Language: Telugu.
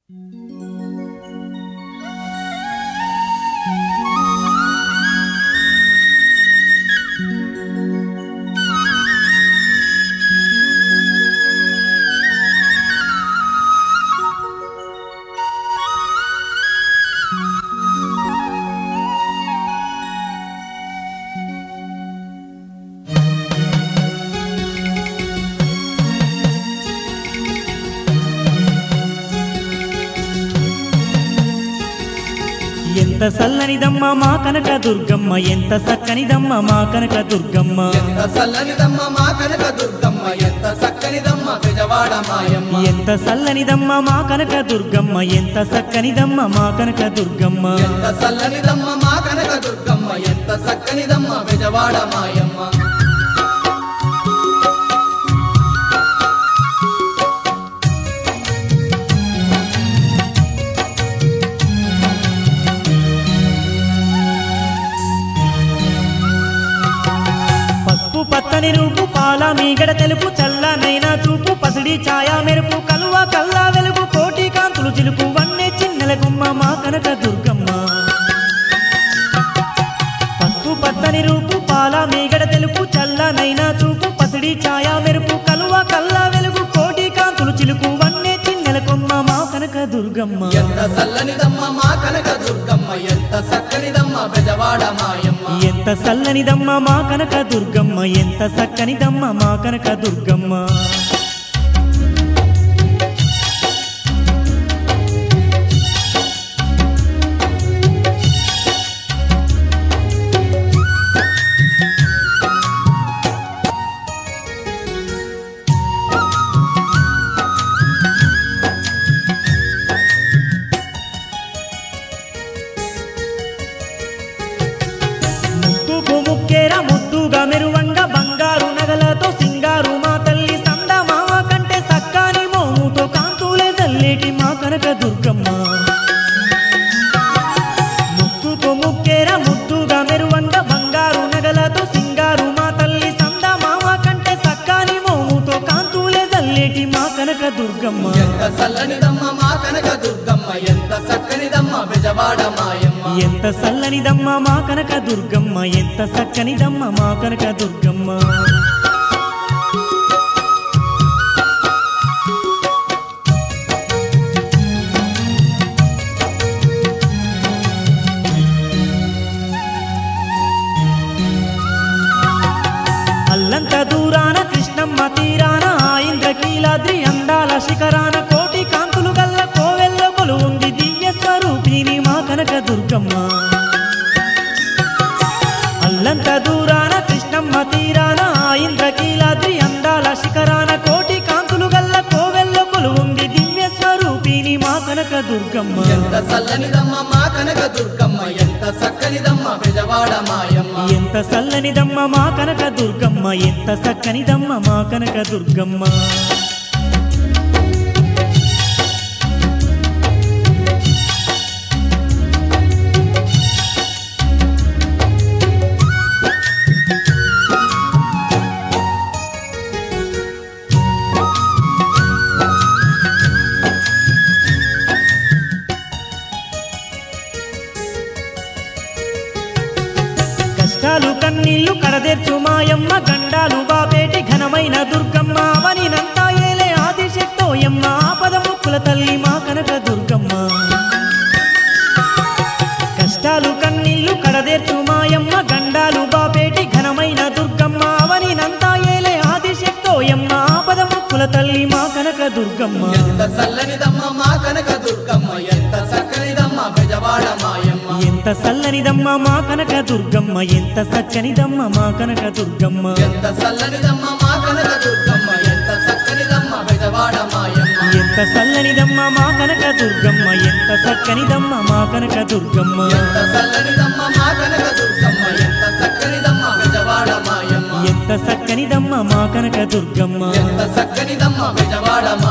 ఎంత సల్లనిదమ్మ మా కనక దుర్గమ్మ ఎంత సక్కనిదమ్మ మా కనక దుర్గమ్మ ఎంత చల్లనిదమ్మ మా కనక దుర్గమ్మ ఎంత చక్కనిదమ్మ బెజవాడ మాయమ్మ ఎంత సల్లనిదమ్మ మా కనక దుర్గమ్మ ఎంత సక్కనిదమ్మ మా కనక దుర్గమ్మ ఎంత చల్లనిదమ్మ మా కనక దుర్గమ్మ ఎంత చక్కనిదమ్మ బెజవాడ మాయమ్మ పసుపు పచ్చని రూపు పాల మీగడ తెలుపు చల్లనైనా చూపు పసిడి ఛాయా మెరుపు కలువ కల్లా వెలుగు కోటి కాంతులు చిలుపు వన్నె చిన్నెల గుమ్మ మా కనక దుర్గమ్మ పసుపు పచ్చని రూపు పాల మీగడ తెలుపు చల్లనైనా చూపు పసిడి ఛాయా మెరుపు కలువ కల్లా వెలుగు కోటి కాంతులు చిలుకు వన్నె చిన్నెల కొమ్మ మా కనక దుర్గమ్మ ఎంత చల్లనిదమ్మ మా కనక దుర్గమ్మ ఎంత చక్కనిదమ్మ బెజవాడ మాయమ్మ ఎంత సల్లనిదమ్మ మా కనక దుర్గమ్మ ఎంత సక్కనిదమ్మ మా కనక దుర్గమ్మ ముక్కుకు ముక్కేర ముద్దుగా మెరువంగా బంగారు నగలతో సింగారు మా తల్లి సంద మామ కంటే సక్కాని మోముతో కాంతులే చల్లేటి మా కనక దుర్గమ్మ ముక్కుకు ముక్కేర ముద్దుగా మెరువంగా బంగారు నగలతో సింగారు మా తల్లి సంద మామ కంటే సక్కాని మోముతో కాంతులే చల్లేటి మా కనక దుర్గమ్మ ఎంత చల్లనిదమ్మ మా కనక దుర్గమ్మ ఎంత చక్కనిదమ్మ బెజవాడ మాయమ్మ ఎంత సల్లనిదమ్మ మా కనక దుర్గమ్మ ఎంత సక్కనిదమ్మ మా కనక దుర్గమ్మ అల్లంత దూరాన కృష్ణమ్మ తీరాన ఆ ఇంద్రకీలాద్రి అందాల శిఖరాన కోటి కాంతులు గల్ల కోవెల్ల కొలువుంది దివ్య స్వరూపిణి మా కనక దుర్గమ్మ అల్లంత దూరాన కృష్ణమ్మ తీరాన ఆ ఇంద్రకీలాద్రి అందాల శిఖరాన కోటి కాంతులు గల్ల కోవెల్ల కొలువుంది దివ్య స్వరూపిణి మా కనక దుర్గమ్మ ఎంత చల్లనిదమ్మ మా కనక దుర్గమ్మ ఎంత చక్కనిదమ్మ బెజవాడ మాయమ్మ ఎంత సల్లనిదమ్మ మా కనక దుర్గమ్మ ఎంత సక్కనిదమ్మ మా కనక దుర్గమ్మ కష్టాలు కన్నీళ్లు కడదెర్చు మాయమ్మ గండాలు బాపేటి ఘనమైన దుర్గమ్మ అవనినంతా ఏలే ఆదిశక్తోయమ్మ ఆపద ముక్కుల తల్లి మా కనక దుర్గమ్మ కష్టాలు కన్నీళ్లు కడదెర్చు మాయమ్మ గండాలు బాపేటి ఘనమైన దుర్గమ్మ అవనినంతా ఏలే ఆదిశక్తోయమ్మ ఆపద ముక్కుల తల్లి మా కనక దుర్గమ్మ ఎంత చల్లనిదమ్మ మా కనక దుర్గమ్మ ఎంత చక్కనిదమ్మ బెజవాడ మాయమ్మ ఎంత సల్లనిదమ్మ మా కనక దుర్గమ్మ ఎంత సచ్చనిదమ్మ మా కనక దుర్గమ్మ ఎంత చల్లనిదమ్మ మా కనక దుర్గమ్మ ఎంత చక్కనిదమ్మ బెజవాడ మాయమ్మ ఎంత సల్లనిదమ్మ మా కనక దుర్గమ్మ ఎంత సక్కనిదమ్మ మా కనక దుర్గమ్మ ఎంత చల్లనిదమ్మ మా కనక దుర్గమ్మ ఎంత చక్కనిదమ్మ బెజవాడ మాయమ్మ ఎంత సక్కనిదమ్మ మా కనక దుర్గమ్మ ఎంత చక్కనిదమ్మ బెజవాడ